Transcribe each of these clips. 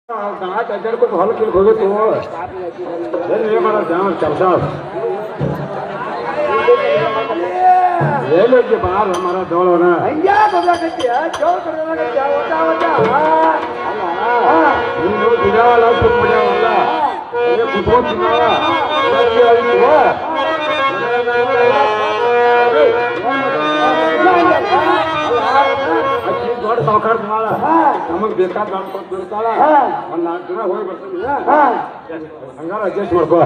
Got ಅಡ್ಡಾಡ್ಕೊಂಡು ಹೊಲಕ್ಕೆ ಇಲ್ಲಿ ಹೋಗಿತ್ತು ಎಲ್ಲಿ ಏನ್ ಮಾಡೋದು ಜನ ಕೆಲಸ ಎಲ್ಲಿ ಹೋಗಿ ಬಾರ ಮರ ದೋಳವನ ನೀನು ಗಿಡಾಳ ಕುತ್ಬಿಡ್ಯಾವಲ್ಲ ಕುತ್ಕೊಂಡು ತಿನ್ನಲ್ಲ ದೊಡ್ಡ ಸಾವುಕಾರ ನಮಗ್ ಬೇಕಾದ ಮಾಡ್ಕೊಂಡು ಬಿಡ್ತಾಳ ಒಂದ್ ನಾಲ್ಕು ದಿನ ಹೋಗಿ ಬರ್ತೀನಿ ಹಂಗಾರ ಅಡ್ಜಸ್ಟ್ ಮಾಡ್ಕೋ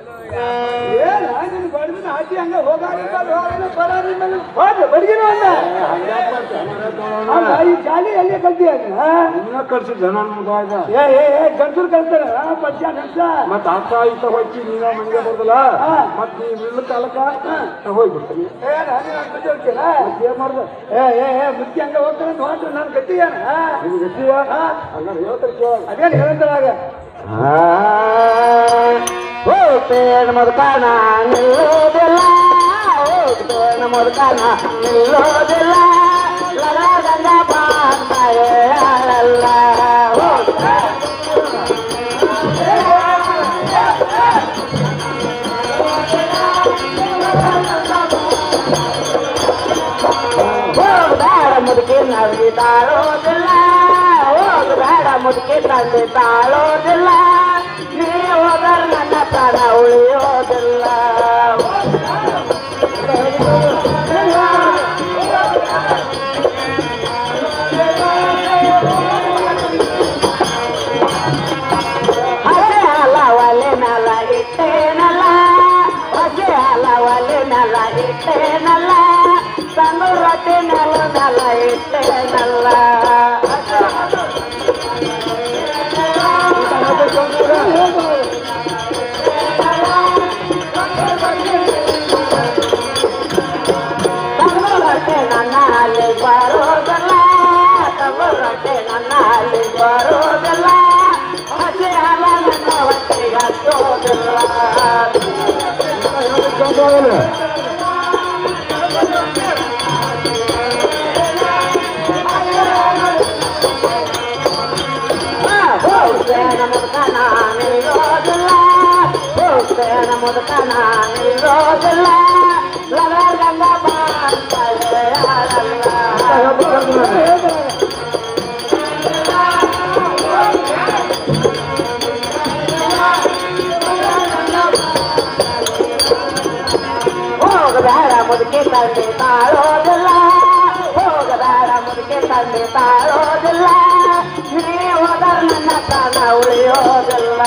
ಇನ್ನ ಕಳ್ಸಿ ಜನ ಮುಗಾಯ್ದ ಮತ್ತ ಅರ್ಥ ಇಷ್ಟ ಹೋಗಿ ನೀನ ಮನೆಗೆ ಬರ್ದಲ್ಲ ಮತ್ ನೀ ನಿಲ್ಲ ಕಾಲಕ್ಕ ನಾ ಹೋಗ್ಬಿಡ್ತೀನಿ ಮತ್ ಏನ್ ಮಾಡ್ದೆ ನಾನು ಗಟ್ಟಿಯಾನ ನಿನ್ ಗಟ್ಟಿಯ ಹಂಗಾರ ಹೇಳ್ತಾರೆ ಕೇಳ ಅದೇನು ಹೇಳ್ತಾರಾಗ ಹೋಗ್ತೇನೆ ಮುದುಕನ ನಿಲ್ಲೋದಿಲ್ಲ ಹೋಗ್ತೇನೆ ಮುದುಕನ ನಿಲ್ಲೋದಿಲ್ಲ ಲಗದಂಗ ಬಾಂತಾರೆ ಅಲ್ಲ ಹೋಗ್ಬೇಡ ಮುದುಕಿ ನವಿ ತಾಳೋದಿಲ್ಲ ಹೋಗ್ಬೇಡ ಮುದುಕಿ ತಂದೆ ತಾಳೋದಿಲ್ಲ ನೀ ಹೋದರ್ ನನ್ನ ಪ್ರಾಣ ಉಳಿಯೋದಿಲ್ಲ ಹಸೆ ಅಲ ಒಲೆ ನಲ ಇಟ್ಟೇನಲ್ಲ ಹಸೆ ಅಲ ಒಲೆ ನಲ ಇಟ್ಟೇನಲ್ಲ ಸಣ್ಣ ರೊಟ್ಟಿ ನೆಲ ನಲ ಇಟ್ಟೇನಲ್ಲ ತಗೊಳಕ್ಕೆ ನನ್ನ ಅಲ್ಲಿ ಬರೋದಲ್ಲ ತಗೊಳಕ್ಕೆ ನನ್ನ ಅಲ್ಲಿ ಬರೋದಲ್ಲ ಹಸಿ ಹಾಲ ನನ್ನ ಹೊಟ್ಟೆಗೆ ಹತ್ತೋದಿಲ್ಲ ಹೋಗ್ತೇನೆ ಮುದುಕ ನಾನಿರೋದಿಲ್ಲ ಹೋಗ್ತೇನೆ ಮುದುಕ ನಾನಿರೋದಿಲ್ಲ ಲಗಂಗ ಬಾಂತಲೆ ಹೋಗಬೇಡ ಮುದುಕಿ ತಂದೆ ತಾಳೋದಿಲ್ಲ ಹೋಗಬೇಡ ಮುದುಕಿ ತಂದೆ ತಾಳೋದಿಲ್ಲ ನೀ ಹೋದರ ನನ್ನ ಪ್ರಾಣ ಉಳಿಯೋದಿಲ್ಲ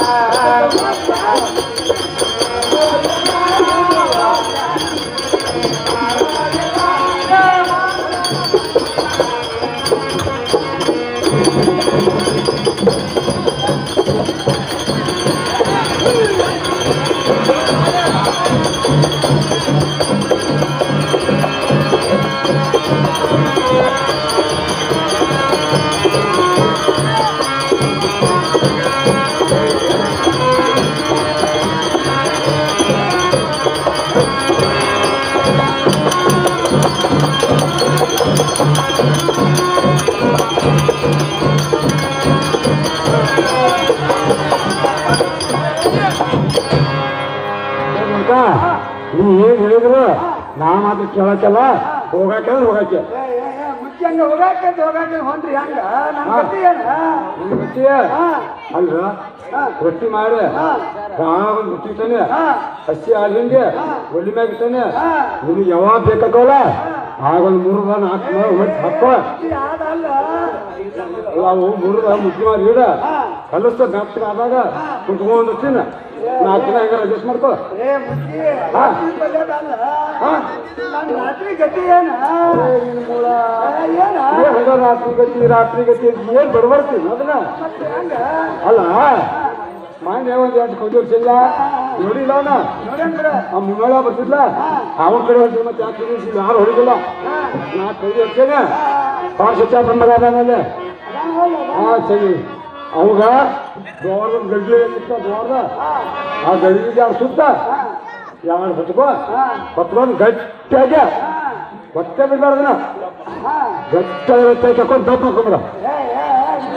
ಅಂತ ನೀ ಏನ್ ಹೇಳಿದ್ರು ನಾ ಮಾತ್ರ ಕೇಳಕ್ಕಲ್ಲ ಹೋಗಕ್ಕೆ ಹೋಗಕ್ಕೆ ಮುಚ್ಚಂಗ ಹೋಗಾಕ ಹೋಗಾಕ ಹೊಂದ್ರಿ ಹಂಗ ನನ್ನ ಗತಿ ಏನ ನಿನ್ ಗೊತ್ತಿಯ ಅಲ್ರ ರೊಟ್ಟಿ ಮಾಡಿ ಒಂದು ರೊಟ್ಟಿ ಇಟ್ಟಾನೆ ಹಸಿ ಹಾಲು ಹಿಂಡಿ ಒಳ್ಳಿ ಮ್ಯಾಗ ಇಟ್ಟಾನೆ ನಿನಗೆ ಯಾವಾಗ ಬೇಕಾಗಲ್ಲ ಆಗೊಂದು ಮೂರು ನಾಲ್ಕು ಹೊಟ್ಟು ಹಾಕೋ ಅದಲ್ಲ ಅವು ಮೂರು ಮುದ್ದೆ ಮಾಡಿ ಇಡ ಕಲಿಸ್ತ ಜ್ಞಾಪಕ ಆದಾಗ ಕುಂತ್ಕೊಂಡು ತಿನ್ನ ನಾಲ್ಕು ದಿನ ಹೆಂಗಾರ ಅಡ್ಜಸ್ಟ್ ಮಾಡ್ಕೋ ಏ ಮುಚ್ಚಿ ಹಾ. ಅಲ್ಲ ಹಾ ನನ್ನ ರಾತ್ರಿ ಗತಿ ಏನ ಮೂಳ ಏ, ಏನ ಏನ್ ಹಂಗ ರಾತ್ರಿ ಗತಿ ರಾತ್ರಿ ಗತಿ ಅಂತ ಏನ್ ಬಡಬರ್ತೀನಿ ಅದನ್ನ ಮತ್ತೆ ಹಂಗ ಅಲ್ಲ ಮಾನ್ಯ ಒಂದ್ ಎಂಟು ಕೊಡಿ ವರ್ಷ ನೋಡಿಲ್ಲ ಅವನ ನೋಡಂದ್ರ ಆ ಮುನ್ನೋಳ ಬರ್ತಿದ್ಲ ಅವನ ಕಡೆ ಹೊಂಟಿದ್ ಮತ್ತೆ ಯಾಕೆ ತಿಳಿಸಿ ಯಾರು ಹೊಡಿದಿಲ್ಲ ನಾ ಕೈ ಹಚ್ಚೇನೆ ಪಾಸ್ ಹಚ್ಚ ಬಂದ ಅದಾನಲ್ಲ ಹಾ ಸರಿ ಅವಾಗ ದೋರದ ಗಡ್ಲಿ ಸಿಕ್ತ ದೋರದ ಆ ಗಡ್ಲಿಗೆ ಯಾರು ಸುತ್ತ ಯಾರು ಹೊತ್ಕೋ ಹೊತ್ಕೊಂಡು ಗಟ್ಟಿಯಾಗಿ ಹೊಟ್ಟೆ ಬಿಡ್ಬಾರ್ದನ ಗಟ್ಟ ಇರುತ್ತೆ ತಕೊಂಡು ದಪ್ಪ ಹಾಕೊಂಬಿಡ ಏ, ಏ, ಏ,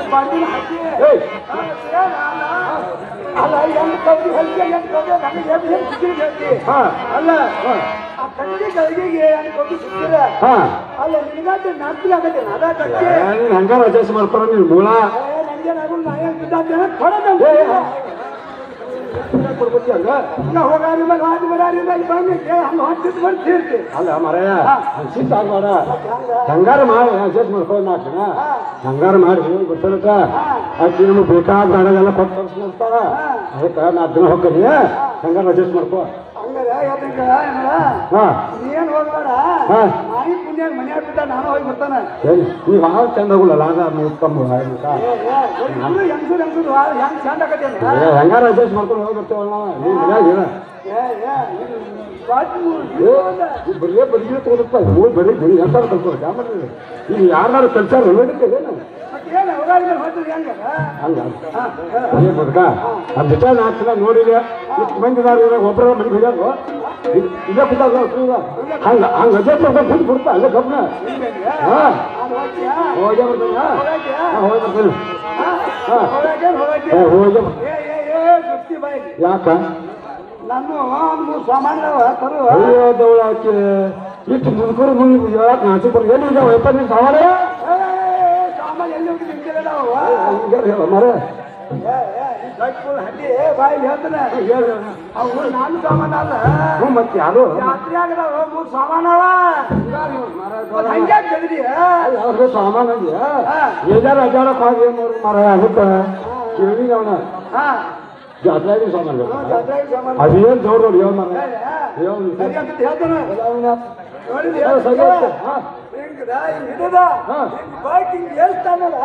ಬಾಂಡಿನ ಹಾಕಿ ಏಯ್ ಹಾ, ಏನ್ ಅಲ್ಲ? ಅಲ್ಲ ಹೆಂಗ್ ಕಬ್ಬಿ ಹಲ್ಕೆ ಹೆಂಗ್ ಕಬ್ಬಿ ನಮಗೆ ಹೆಂಗ್ ಹೆಂಗ್ ಸಿಕ್ಕಿರಿ ಹೇಳ್ತಿ ಹಾ ಅಲ್ಲ ಹಾ ಆ ಕಟ್ಟಿಗೆ ಕೈಗೆ ಹೆಂಗ್ ಕಬ್ಬಿ ಸಿಕ್ಕಿರ ಹಾ ಅಲ್ಲ ನಿನಗಂತ ನಾಲ್ಕು ಅದ ಕಟ್ಟಿ ನೀನು ಹಂಗಾರ ಅಡ್ಜಸ್ಟ್ ಮಾಡ್ಕೊಳ ನೀನು ಮೂಲ ನನಗೇನಾಗಲ್ಲ ನಾ ಏನ್ ಬಿದ್ದಾದ್ದೇನೆ ಕೊಡೋದಂತ ಕೊಡ್ಕೊತಿ ಹಂಗ ನಾ ಹೋಗಾರಿ ಮೇಲೆ ಹಾದಿ ಬರಾರಿ ಮೇಲೆ ಬಂದಿದ್ದೆ ಹಂಗ ಹೊಟ್ಟಿದ್ ಬರ್ತಿರ್ತಿ ಅಲ್ಲ ಮರಯ್ಯ ಸಿಟ್ಟು ಆಗ್ಬೇಡ ಹಂಗಾರ ಮಾಡಿ ಅಡ್ಜಸ್ಟ್ ಮಾಡ್ಕೊಂಡು ನಾಲ್ಕನ ಹಂಗಾರ ಮಾಡಿ ಗೊತ್ತಲ್ಲಕ್ಕ ಆಕಿ ನಮಗೆ ಬೇಕಾದ ಹಣಗೆಲ್ಲ ಕೊಟ್ಟು ಕಳ್ಸ್ಕೊಡ್ತಾಳ ಅದಕ್ಕೆ ನಾ ದಿನ ಹೋಗ್ತೀನಿ ಹಂಗಾರ ಅಡ್ಜಸ್ಟ್ ಮಾಡ್ಕೋ ಹಂಗಾರೆ ಯಾಕಂಗ ಏನಲ್ಲ ಹಾ ನೀನ್ ಹೋಗ್ಬೇಡ ಹಾ. ನಾಯಿ ಪುಣ್ಯಾಗ ಮನ್ಯಾಗ ಬಿದ್ದ ನಾನು ಹೋಗಿ ಬರ್ತಾನೆ ಸರಿ ನೀವು ಭಾಳ ಚಂದ ಹೋಗಲ್ಲ ಅದ ಮುತ್ಕಂಬ ಹೆಂಗಸರು ಹೆಂಗಸರು ಹೆಂಗ್ ಚಂದ ಆಗತ್ತೇನೆ ಹೆಂಗಾರ ಅಡ್ಜಸ್ಟ್ ಮಾಡ್ಕೊಂಡು ಹೋಗಿ ಬರ್ತೇವಲ್ಲ ನಾವು ನೀವು ಮನ್ಯಾಗ ಏನ ಏ ಏ ಇದು ಬಾಜು ಏ, ಈ ಬರೀ ಬರೀ ತೋದಪ್ಪ ಹೋಗಿ ಬರೀ ಬರೀ ಎಂತ ಕಲ್ತ್ಕೊಳ್ಳಿ ಯಾಮಲ್ಲಿ ಈಗ ಯಾರು ಕಲ್ಚಾರ ಹೇಳಕ್ಕೆ ಮತ್ತೆ ಏನು ಹೋಗಾರಿ ಮೇಲೆ ಹೋದ್ರೆ ಹೆಂಗ ಹಂಗ ಏ ಬದುಕ ಅದು ಬಿಟ್ಟ ನಾಲ್ಕು ಸಲ ನೋಡಿದೆ ಇಷ್ಟು ಮಂದಿ ಇದಾರೆ ಇವಾಗ ಒಬ್ಬರ ಮನೆ ಹೋಗ್ಯಾರು ಇಲ್ಲೇ ಕೂತಾಗ ಹಂಗ ಹಂಗ ಅಡ್ಜಸ್ಟ್ ಮಾಡ್ಕೊಂಡು ಬಂದು ಬಿಡ್ತಾ ಅಲ್ಲೇ ಗಮನ ಹಾ ನಾನು ಹೋಗ್ತೀಯಾ ಹೋಗೇ ಬರ್ತಾನೆ ಹೋಗಾಕ್ಯಾ? ಹಾ ಹೋಗಿ ಬರ್ತಾನೆ ಹಾ? ಹಾ. ಹೋಗಾಕ್ಯಾ? ಹೋಗಾಕ್ಯಾ? ಏ ಹೋಗಿ ಏ ಏ ಏ ಗುಪ್ತಿ ಬಾಯಿ ಯಾಕ ನಾನು ಮೂರು ಸಾಮಾನು ತರು ಅಯ್ಯೋ ದೌಳ ಆಕೆ ಇಷ್ಟು ಮುದುಕರು ಮುಗಿ ಹೇಳಕ್ ನಾಚಿ ಬರ್ ಎಲ್ಲಿ ಇದಾವ ಯಪ್ಪ ನೀನು ಸವಾಲ ಏ, ಸಾಮಾನು ಎಲ್ಲಿ ಹೋಗಿ ನಿಂತಿಲ್ಲ ನಾವು ಹಿಂಗಾರ ಹೇಳ ಮರ ಏ, ಏ, ಈ ದೊಡ್ಡ ಫುಲ್ ಹಡ್ಡಿ ಬಾಯಿ ಹೇಳ್ತಾನೆ ಹೇಳ ಅವು ನಾನು ಸಾಮಾನು ಅಲ್ಲ ಹ್ಞೂ ಮತ್ತೆ ಯಾರು ಜಾತ್ರೆ ಆಗದಾವ ಮೂರು ಸಾಮಾನು ಅವ ಮತ್ತೆ ಹಂಗೆ ತೆಗ್ದಿ ಅವ್ರಿಗೆ ಸಾಮಾನು ಅಂದ್ಯ ಏಜಾರ ಅಜಾರಕ್ಕೆ ಹೋಗಿ ನೋಡ್ರಿ ಮರ ಅದಕ್ಕೆ ಕೇಳಿ ಅವನ ಹಾ ಜಾತ್ರೆಗೆ ಸಾಮಾನು ಜಾತ್ರೆ ಸಾಮಾನು ಅದೇನು ಜೋರ್ ನೋಡಿ ಹೇಳ ಮರ ಹೇಳ ಸರಿ ಅಂತ ಹೇಳ್ತಾನೆ ನೋಡಿದ್ರಿ ಹಾ, ಸರಿ ಆಯ್ತು. ಹಾ. ಹಿಂಗದ ಹಿಂಗ್ ಹಿಡಿದ ಹಾ. ಹಿಂಗ್ ಬಾಯ್ಕ್ ಹಿಂಗ್ ಹೇಳ್ತಾನಲ್ಲ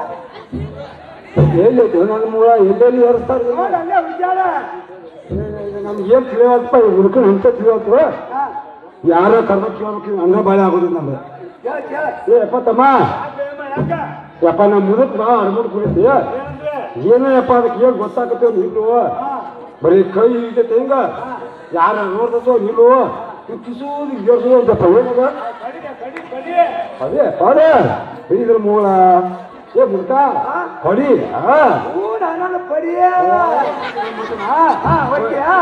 ಎಲ್ಲೈತಿ ನನ್ನ ಮೂಳ ಎಲ್ಲೆಲ್ಲಿ ಏರಿಸ್ತಾರೆ ನೋಡ ಅಲ್ಲೇ ವಿಚಾರ ನಮ್ಗೆ ಏನು ತಿಳಿಯವತ್ತಪ್ಪ ಹುಡುಕನ್ ಅಂತ ತಿಳಿಯವತ್ತು ಹಾ ಯಾರೋ ಕರ್ಮ ಕೇಳ್ಬೇಕು ಹಂಗ ಬಾಳೆ ಆಗೋದಿಲ್ಲ ನಮ್ಗೆ ಕೇಳ ಕೇಳ ಏ ಯಪ್ಪ ತಮ್ಮ ಯಾಕ ಯಪ್ಪ ನಮ್ಮ ಮುದಕ್ ಬಾ ಅಡ್ಬಿಟ್ಟು ಕುಡಿತಿ ಏನಂದ್ರೆ ಏನೋ ಯಪ್ಪ ಅದಕ್ಕೆ ಏನು ಗೊತ್ತಾಗತ್ತೇವ್ ನಿಲ್ಲು ಹಾ ಬರೀ ಕೈ ಹಿಡಿತೈತೆ ಹಿಂಗ ಯಾರ ನೋಡ್ದೋ ನಿಲ್ಲು ಕಿಸೋದು ಜೋರ್ಸೋದು ಅಂತಪ್ಪ ಏನದ ಕಡಿಗೆ ಕಡಿ ಕಡಿ ಅದೇ ಅದೇ ಹಿಡಿದ್ರ ಮೂಳ ಏ ಮುಡ್ಕ ಹೊಡಿ ಹಾ ಹೂ ನನ್ನ ಪಡಿಯ ಹಾ ಹಾ ಓಕೆಯಾ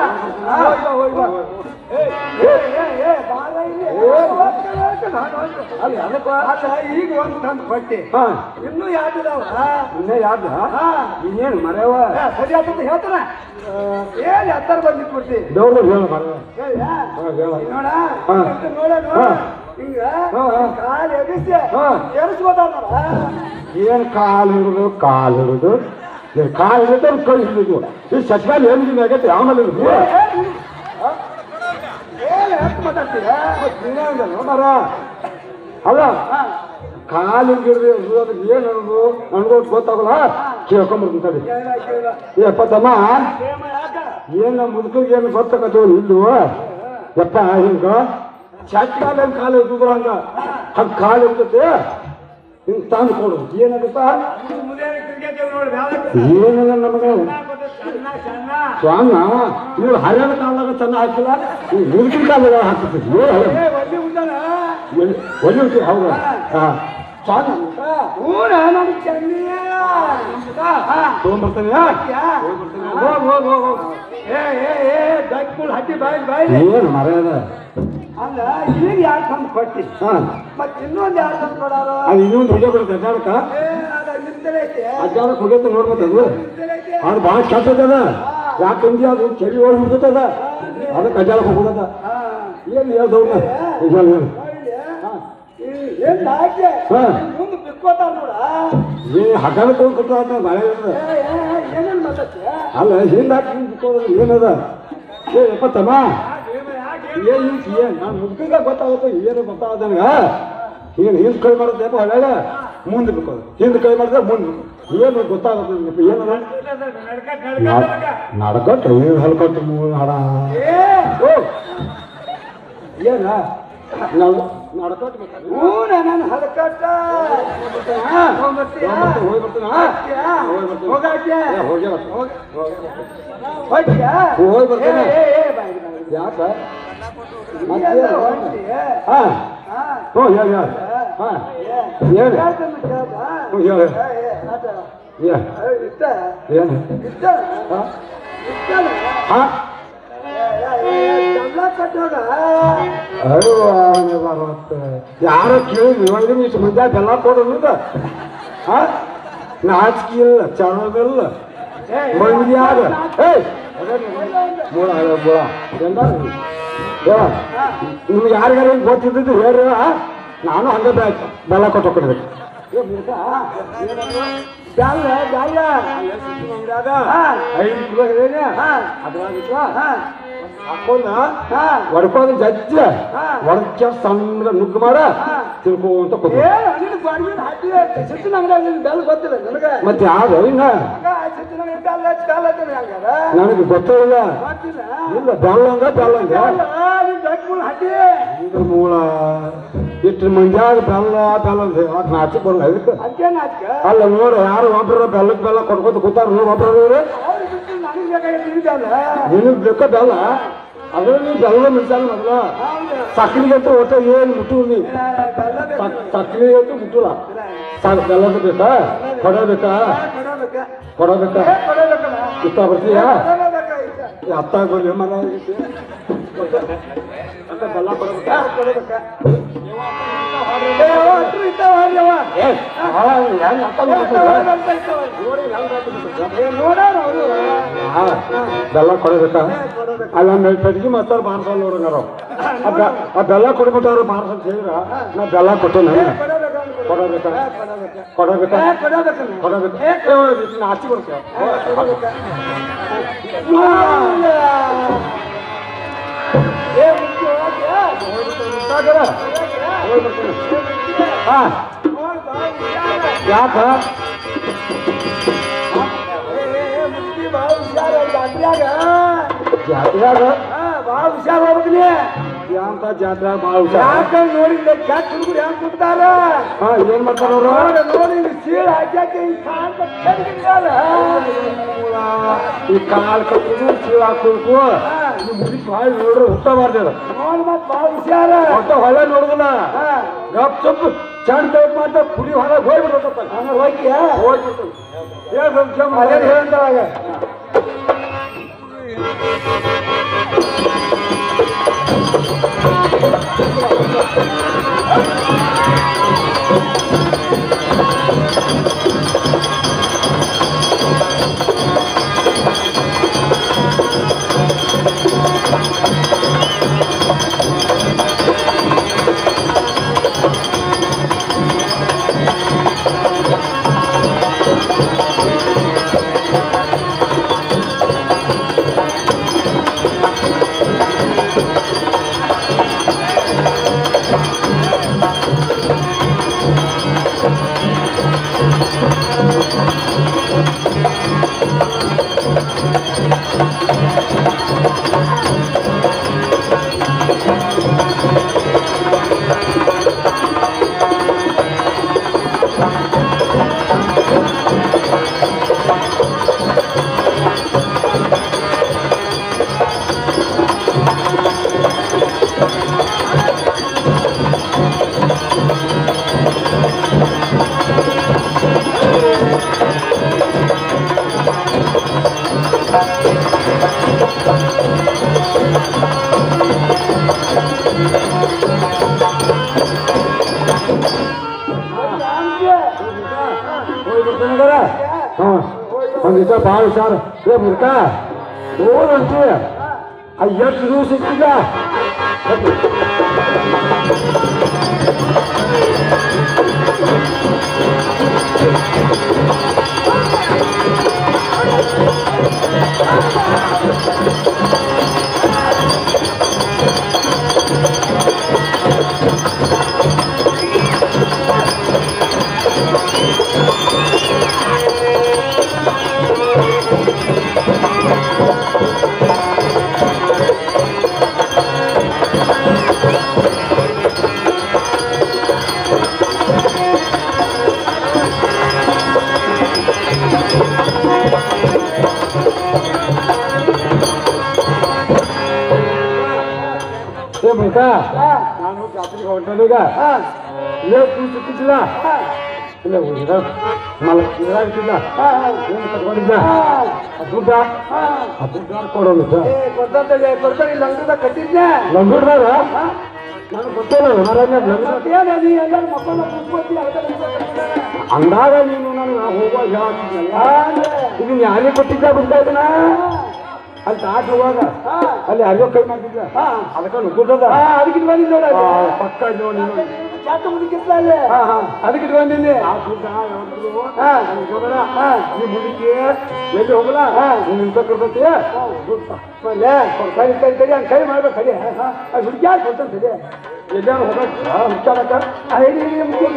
ಏ ಏ ಏ ಏ ಬಾಳ ಇಲ್ಲಿ ಅಲ್ಲಿ ಅದಕ್ಕೆ ಅಲ್ಲ ಈಗ ಒಂದು ತಂದು ಕೊಟ್ಟಿ ಹಾ ಇನ್ನೂ ಯಾವ್ದಿದಾವ ಇನ್ನೇ ಯಾವ್ದ ಹಾ ಇನ್ನೇನು ಮರೆಯವ ಏ, ಸರಿ ಆತಂತ ಹೇಳ್ತಾನ ಏನ್ ಹತ್ತಾರ ಬಂದಿದ್ ಬಿಡ್ತಿ ದೌಡ ಹೇಳ ಮರೆಯವ ಹೇಳ್ಯಾ? ಹಾ ಹೇಳ ನೋಡ ಹಾ. ಹಿಂಗ್ ನೋಡ ನೋಡ ಹಾ. ಹಿಂಗ ಹಾ, ಹಾ. ಕಾಲ್ ಎಬ್ಬಿಸಿ ಹಾ. ಎರಿಸ್ಬೋದಲ್ಲ ಏನು ಕಾಲು ಹಿಡಿದು ಕಾಲು ಹಿಡಿದು ಏನು ಕಾಲು ಹಿಡಿದು ಕೈ ಹಿಡಿದು ಈ ಸಚ್ಕಾಲ ಏನು ದಿನ ಆಗೈತೆ ಆಮೇಲೆ ಹಿಡಿದು ಏನ್ ಹೆಚ್ಚು ಮಾತಾಡ್ತೀಯ ಮರ ಅಲ್ಲ ಕಾಲು ಹಿಡಿದು ಅದಕ್ಕೆ ಏನು ಅನ್ನೋದು ನನಗೂ ಗೊತ್ತಾಗಲ್ಲ ಕೇಳ್ಕೊಂಬರ್ತೀನಿ ತಡಿ ಕೇಳ ಕೇಳ ಯಪ್ಪ ತಮ್ಮ ಪ್ರೇಮ ಯಾಕ ಏನು ನಮ್ಮ ಮುದುಕಿಗೆ ಏನು ಗೊತ್ತಾಗತ್ತೋ ಇಲ್ಲು ಯಪ್ಪ ಹಿಂಗ ಚಟ್ಕಾಲ ಕಾಲು ಹಿಡಿದ್ರು ಹಂಗ ಹಂಗೆ ಕಾಲು ಹಿಡ್ತೈತೆ ಹಿಂಗೆ ತಂದು ಕೊಡು ಏನಾಗತ್ತ ಮುದೇನ ಕ್ರಿಕೆಟ್ ನೋಡಿ ಏನಿಲ್ಲ ನಮಗೆ ಸಣ್ಣ ಸಣ್ಣ ಸ್ವಾಮ ಇವ್ರು ಹರಿಯಾಣ ಕಾಲದಾಗ ಚೆನ್ನ ಹಾಕಿಲ್ಲ ಈ ಮುದುಕಿನ ಕಾಲದಾಗ ಹಾಕ್ತಿದ್ವಿ ಏ ಒಳ್ಳೆ ಉಂಟಾನ ಒಳ್ಳೆ ಹೌದು ಹಾಂ ಸ್ವಾಮಿ ಊರ ನಮ್ ಚೆನ್ನಿಯ ತೊಗೊಂಬರ್ತಾನೆ ಹೋಗ್ ಹೋಗ್ ಹೋಗ್ ಹೋಗ್ ಏ ಏ ಏ ದಕ್ಕುಳ್ ಹಟ್ಟಿ ಬಾಯ್ ಬಾಯ್ ಏನು ಮರ್ಯಾದ ಅಲ್ಲ ಈಗ ಯಾರು ತಂದು ಕೊಟ್ಟಿ ಹಾಂ ಮತ್ತೆ ಇನ್ನೊಂದು ಯಾರು ತಂದು ಕೊಡಾರ ಅದು ಇನ್ನೊಂದು ಹುಡುಗ ಬರುತ್ತೆ ಅಜ್ಜಾರಕ್ಕ ಏ ಅದ ನಿಂತಲೇ ಐತೆ ಅಜ್ಜಾರಕ್ಕೆ ಹೋಗೈತೆ ನೋಡ್ಬೋದು ಅದು ನಿಂತಲೇ ಐತೆ ಅದು ಭಾಳ ಕೆಟ್ಟದ ಯಾಕಂದ್ರೆ ಅದು ಚೆವಿ ಒಳಗೆ ಬಿಡ್ತದ ಅದಕ್ಕೆ ಅಜ್ಜಾರಕ್ಕೆ ಹೋಗೋದ ಹಾ ಏನು ಹೇಳ್ದವ್ನ ನಿಜ ಹೇಳು ನೋಡಿದ್ಯಾ? ಈ ಏನ್ ಹಾಕಿ ಹಾ. ಮುಂದೆ ಬಿಕ್ಕೋತಾರ ನೋಡ ಏ ಹಗ್ಗನ ತಗೊಂಡು ಕೊಟ್ಟ ಬಾಳೆ ಇರ್ತದೆ ಏ ಏ ಏನೇನ್ ಮಾತಾಡ್ತೀಯ ಅಲ್ಲ ಹಿಂದೆ ಹಾಕಿ ಬಿಟ್ಕೊಳ್ಳೋದು ಏನದ ಏ ಯಪ್ಪ ತಮ್ಮ ಏ ಈ ಏನ್ ನಾನು ಮುದ್ಕಿಗ ಗೊತ್ತಾಗುತ್ತೆ ಏನು ಗೊತ್ತಾಗದಂಗ ಏನು ಹಿಂದೆ ಕೈ ಮಾಡುತ್ತೆ ಯಪ್ಪ ಹೊಳ್ಯಾಗ ಮುಂದೆ ಬಿಕ್ಕೋದು ಹಿಂದೆ ಕೈ ಮಾಡಿದ್ರೆ ಮುಂದೆ ಏನು ಗೊತ್ತಾಗುತ್ತೆ ನಿನಗೆ ಏನದ ನಡ್ಕೊಟ್ಟು ಏನು ಹಲ್ಕೊಟ್ಟು ಮೂರು ಹಡ ಏ ಓ ಏನ ನಾವು ನಡ್ಕೊಟ್ಟು ಹ್ಞೂ ನನ್ನ ಹಲಕಟ್ಟ ಹೋಗ್ಬರ್ತೀನ ಹೋಗಿ ಬರ್ತೀನ ಹೋಗಾಕ್ಯ ಹೋಗಿ ಹೋಗ್ಯಾ ಹೋಗಿ ಬರ್ತೇನೆ. ಏ ಏ ಏ ಬಾಯ್ ಬಾಯ್ ಯಾಕ ನೀ ಎಲ್ಲ ಹೊಂಟಿ. ಹಾ ಹ್ಞೂ ಹೇಳಿ ಹೇಳಿ ಹಾಂ ಏನು ಹ್ಞೂ ಹೇಳಿ ಏನು ಏನು ಹಾಂ ಅಯ್ಯೋ ಬರುತ್ತೆ ಯಾರೋ ಕೇಳಿದ್ವಿ ಇವಾಗ ಇಷ್ಟು ಮಂದಿ ಬೆಲ್ಲ ಕೊಡೋದು ಹಾಂ ನಾಚಿಕೆ ಇಲ್ಲ ಚನ್ನೋದಿಲ್ಲ ಮಂದಿ ಯಾರು ಏಯ್ ಮೂಳ ಹಳೆ ಮೂಳ ಎಂದ ನಿಮ್ಗೆ ಯಾರಿಗಾರ ಗೊತ್ತಿದ್ದು ಹೇಳ್ರಿ ಆ? ನಾನು ಹಂಗೆ ಬೆ- ಬೆಲ್ಲ ಕೊಟ್ಟು ಕೊಡ್ಬೇಕು ಬ್ಯಾಲ್ಲ ಬ್ಯಾಲ್ಲ ಐದು ಕಿಲೋ ಹೇಳೇನೆ ಅದ್ರಾಗಿತ್ತು ಹಾಕೊಂಡ ಹೊಡ್ಕೊಂಡು ಜಜ್ಜ ಹೊಡ್ಕ ಸಣ್ಣ ನುಗ್ಗು ಮಾಡ ತಿನ್ಕೋಂತ ಕೊಟ್ಟು ಬೆಲ್ಲ ಗೊತ್ತಿಲ್ಲ ನನಗೆ ಮತ್ತೆ ಯಾವ್ದು ಇನ್ನ ನನಗೆ ಗೊತ್ತಿಲ್ಲ ಗೊತ್ತಿಲ್ಲ ಇಲ್ಲ ಬೆಲ್ಲಂಗ ಬೆಲ್ಲಂಗ ಹಟ್ಟಿ ಇದ್ರ ಮೂಲ ಇಟ್ಟು ಮಂದ್ಯಾಗ ಬೆಲ್ಲ ಬೆಲ್ಲ ಅಂತ ಹೇಳಕ್ ನಾಚಿಕ್ ಬರಲ್ಲ ಇದಕ್ಕೆ ಅಂತೇನು ಆಯ್ತು ಅಲ್ಲ ನೋಡು ಯಾರು ಒಬ್ರ ಬೆಲ್ಲಕ್ಕೆ ಬೆಲ್ಲ ಕೊಡ್ಕೊತ ಕೂತಾರ ನೋಡಿ ಒಬ್ರ ಅವ್ರು ಬಿಟ್ಟು ನನಗೆ ಬೇಕಾಗಿತ್ತು ತಿಳಿದಲ್ಲ ನಿನಗ್ ಬೇಕ ಬೆಲ್ಲ ಅದ್ರ ನೀ ಬೆಲ್ಲ ಮಿಡ್ಸಾಲ ಮೊದಲ ಸಕ್ರಿಗೆ ಅಂತೂ ಒಟ್ಟ ಏನು ಮುಟ್ಟು ನೀ ಬೆಲ್ಲ ಬೇಕು ಸಕ್ರಿಗೆ ಅಂತೂ ಮುಟ್ಟಲ್ಲ ಸಾಕು ಬೆಲ್ಲದ ಬೇಕಾ ಕೊಡಬೇಕಾ ಕೊಡಬೇಕ ಕೊಡಬೇಕಾ ಕೊಡಬೇಕಲ್ಲ ಇಷ್ಟ ಬರ್ತೀಯಾ ಕೊಡಬೇಕಾಗಿತ್ತು ಅತ್ತಾಗ ಬರ್ಲಿ ಮರ ಅಂತ ಬೆಲ್ಲ ಕೊಡಬೇಕಾ ಕೊಡಬೇಕ ಏ ಒಟ್ಟು ಇದ್ದಾವ ಏ, ಆ, ಹೆಂಗ್ ಅರ್ಥ ಮಾಡ್ಕೊಳ್ತಾರೆ? ನೋಡಿ ಹೆಂಗ್ ಅರ್ಥ ಮಾಡ್ಕೊಳ್ತಾರೆ? ನೋಡೋಣ ಅವರು ಆ, ಬೆಲ್ಲ ಕೊಡಬೇಕಾ ಅಲ್ಲ ಪೆಟ್ಟಿಗೆ ಮಾತಾಡ ಬಾರ್ಸಲ್ ನೋಡಂಗಾರ ಆ ಬೆಲ್ಲ ಕೊಡ್ಬಿಟ್ಟಾರ ಬಾರ್ಸಲ್ ಹೇಳಿದ್ರ ನಾ ಬೆಲ್ಲ ಕೊಟ್ಟು ನನಗೆ ಕೊಡಬೇಕಾ ಕೊಡಬೇಕಾ ಕೊಡಬೇಕಲ್ಲ ಕೊಡಬೇಕು ಆಚೆ ಬರ್ತೇವೆ ಏ ಮುಖ್ಯವಾಗಿ ಹಾ ಯಾಕ ಜಾತ್ರೆಯಾಗ ಭಾಳ ಹುಷಾರ್ ಹೋಗ್ಬೇಕ್ರಿ ಯಾಂತ ಜಾತ್ರೆ ಭಾಳ ಹುಷಾರ ಯಾಕಂದ್ರೆ ನೋಡಿದ್ರೆ ಕೆಟ್ಟ ಹುಡುಗರು ಹೆಂಗ್ ಕೂತಾರ ಹಾ ಏನ್ ಮಾಡ್ತಾರ ಅವ್ರು ನೋಡ ನೋಡಿ ಇಲ್ಲಿ ಸೀಳ್ ಹಾಕ್ಯಾಕೆ ಈ ಕಾಂತ ಕೆಡಗಿದ್ಯಾರ ಈ ಕಾಲ್ ಕಟ್ಟುದು ಚೀಲ ಹಾಕೋಕು ಇದು ಮುಗಿಸ್ ಮಾಡಿ ನೋಡ್ರಿ ಹುಟ್ಟ ಮಾಡ್ತೇವೆ ನೋಡ್ ಮತ್ ಭಾಳ ಹುಷಾರ ಒಟ್ಟ ಹೊಳೆ ನೋಡುದಿಲ್ಲ ಹಾ. ಗಪ್ ಚುಪ್ ಚಂಡ್ ಕೈ ಮಾಡ್ತಾ ಪುಡಿ ಹೊರಗೆ ಹೋಗ್ಬಿಡ್ಬೇಕಪ್ಪ ಹಂಗ ಹೋಗಿ ಹೋಗ್ಬಿಡ್ತದೆ ಏನ್ ಸಂಶಯ ಅದೇನ್ ಹೇಳ್ತಾವಾಗ ಹೋಗ್ಬಿಡ್ತಾನೆ ಹಾ ಒಂದಿಷ್ಟ ಭಾಳ ಹುಷಾರ ಏ ಮುರ್ಕ ನೋಡಂತಿ ಆ ಎಷ್ಟು ದಿವಸ ಸಿಕ್ಕಿದ ಏ ಮುರ್ಕ ನಾನು ಜಾತ್ರೆಗೆ ಹೊಂಟದ ಈಗ ಹಾ ಇಲ್ಲೇ ಕೂತಿದ್ದಿಲ್ಲ ಹಾ ಇಲ್ಲ ಊರಿಗ ಮಲಕ್ ಇರಾಗ್ತಿದ್ದ ಹಾ ಏನು ಕಟ್ಕೊಂಡಿದ್ದ ಹಾ ಆ ದುಡ್ಡ ಹಾ ಆ ದುಡ್ಡ ಕೊಡೋದಿದ್ದ ಏ ಕೊಡ್ತಾನೆ ಕೊಡ್ತಾನೆ ಇಲ್ಲ ಅಂಗಡಿದಾಗ ಕಟ್ಟಿದ್ದೆ ಲಂಗುಡ್ದಾಗ ನನಗೆ ಗೊತ್ತಿಲ್ಲ ಮಹಾರಾಜ ಲಂಗುಡ ಮತ್ತೇನ ನೀ ಎಲ್ಲರೂ ಮಕ್ಕಳನ್ನ ಕೂತ್ಕೊತಿ ಅದಕ್ಕೆ ಅಂದಾಗ ನೀನು ನನಗೆ ಹೋಗುವಾಗ ಹೇಳ್ತಿದ್ದಲ್ಲ ಇದು ಯಾರಿಗೆ ಕೊಟ್ಟಿದ್ದ ಬಿಡ್ತಾ ಇದನ್ನ ಅಲ್ಲಿ ತಾಟ ಹೋಗುವಾಗ ಹಾ ಅಲ್ಲಿ ಯಾರಿಗೋ ಕೈ ಮಾಡ್ತಿದ್ದ ಹಾ ಅದಕ್ಕೆ ನುಗ್ಗುತ್ತದ ಹಾ ಅದಕ್ಕೆ ಬಂದಿದ್ದು ನೋಡ ಪಕ್ಕ ನೋಡಿ ಚಾಟ ಮುಗಿಸ್ಲಾಲೆ ಹಾ ಹಾ ಅದಕ್ಕೆ ಇಟ್ಕೊಂಡಿನಿ ಆ ದುಡ್ಡ ಯಾವ್ದು ಹಾ ಹೋಗಲ್ಲ ಹಾ ಈ ಮುದುಕಿ ಎಲ್ಲಿ ಹೋಗಲ್ಲ ಹಾ. ನೀನು ನಿಂತ ಕರ್ತೈತಿ ದುಡ್ಡು ಲೇ ಕೈ ಕೈ ಕೈ ಹಂಗೆ ಕೈ ಮಾಡ್ಬೇಕು ಕಡಿ ಅದು ಹುಡುಗ್ಯಾರ ಕೊಡ್ತಾನೆ ಸರಿ ಎಲ್ಲಾರು ಹೋಗಕ್ಕೆ ಹುಚ್ಚಾಡಕ್ಕ ಐದು ಮುಗಿ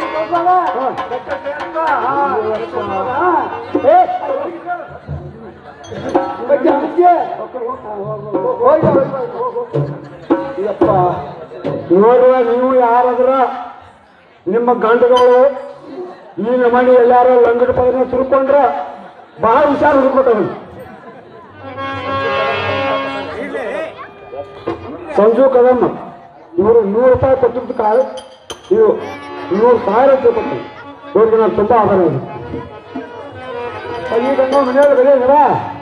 ಯಪ್ಪ ನೋಡುವ ನೀವು ಯಾರಾದ್ರ ನಿಮ್ಮ ಗಂಡುಗಳು ಈ ನಮನಿ ಎಲ್ಲಾರು ಲಂಗಡ ಪದನ ತಿಳ್ಕೊಂಡ್ರ ಬಹಳ ಹುಷಾರ್ ಹುಡುಕ್ಬೇಕು ಅದನ್ನ ಸಂಜು ಕದಮ್ಮ ಇವರು ನೂರು ರೂಪಾಯಿ ಕೊಟ್ಟಿದ್ದು ಕಾಳು ಇವು ನೂರು ಸಾವಿರ ರೂಪಾಯಿ ಕೊಟ್ಟು ಇವ್ರಿಗೆ ನಾನು ತುಂಬ ಆಧಾರ ಇದೆ ಈ ಗಂಗ ಮನೆಯೊಳಗೆ ಬೆಳೆ